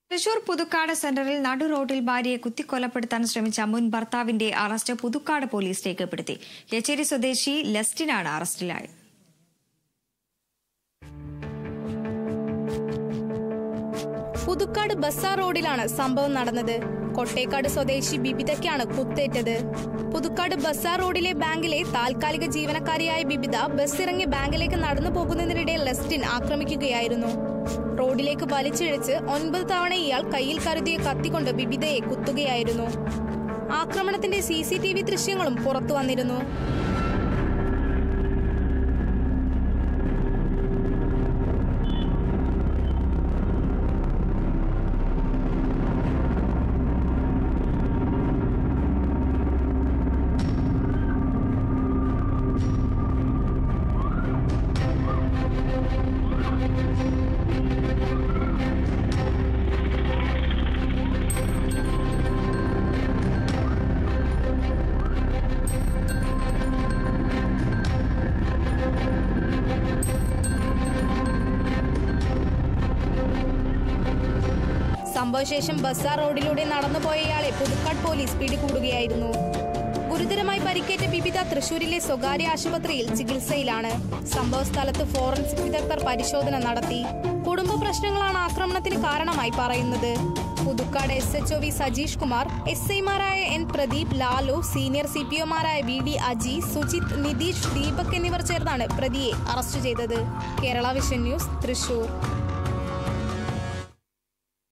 തൃശൂർ പുതുക്കാട് സെന്ററിൽ നടു റോഡിൽ ഭാര്യയെ കുത്തിക്കൊലപ്പെടുത്താൻ ശ്രമിച്ച മുൻ ഭർത്താവിന്റെ അറസ്റ്റ് പുതുക്കാട് പോലീസ് രേഖപ്പെടുത്തി യച്ചേരി സ്വദേശി ലെസ്റ്റിനാണ് അറസ്റ്റിലായത് പുതുക്കാട് ബസാർ റോഡിലാണ് സംഭവം നടന്നത് കൊട്ടേക്കാട് സ്വദേശി ബിബിതയ്ക്കാണ് കുത്തേറ്റത് പുതുക്കാട് ബസാർ റോഡിലെ ബാങ്കിലെ താൽക്കാലിക ജീവനക്കാരിയായ ബിബിത ബസ് ഇറങ്ങി ബാങ്കിലേക്ക് നടന്നു പോകുന്നതിനിടെ ലെസ്റ്റിൻ ആക്രമിക്കുകയായിരുന്നു റോഡിലേക്ക് വലിച്ചിഴച്ച് ഒൻപത് തവണ ഇയാൾ കയ്യിൽ കരുതിയ കത്തിക്കൊണ്ട് ബിബിതയെ കുത്തുകയായിരുന്നു ആക്രമണത്തിന്റെ സി സി ടി വി ദൃശ്യങ്ങളും പുറത്തു വന്നിരുന്നു സംഭവശേഷം ബസാർ റോഡിലൂടെ നടന്നുപോയ ഇയാളെ പുതുക്കാട് പോലീസ് പിടികൂടുകയായിരുന്നു ഗുരുതരമായി പരിക്കേറ്റ ബിബിത തൃശൂരിലെ സ്വകാര്യ ആശുപത്രിയിൽ ചികിത്സയിലാണ് സംഭവ സ്ഥലത്ത് ഫോറൻസിക് വിദഗ്ധർ പരിശോധന നടത്തി കുടുംബ പ്രശ്നങ്ങളാണ് ആക്രമണത്തിന് കാരണമായി പറയുന്നത് Puthukkad S H O V Sajeesh Kumar S ഐമാരായ N Pradeep Lalu senior C P ഒമാരായ വി ഡി അജി സുജിത് നിതീഷ് ദീപക് എന്നിവർ ചേർന്നാണ് പ്രതിയെ അറസ്റ്റ് ചെയ്തത് കേരള വിഷൻ ന്യൂസ് തൃശൂർ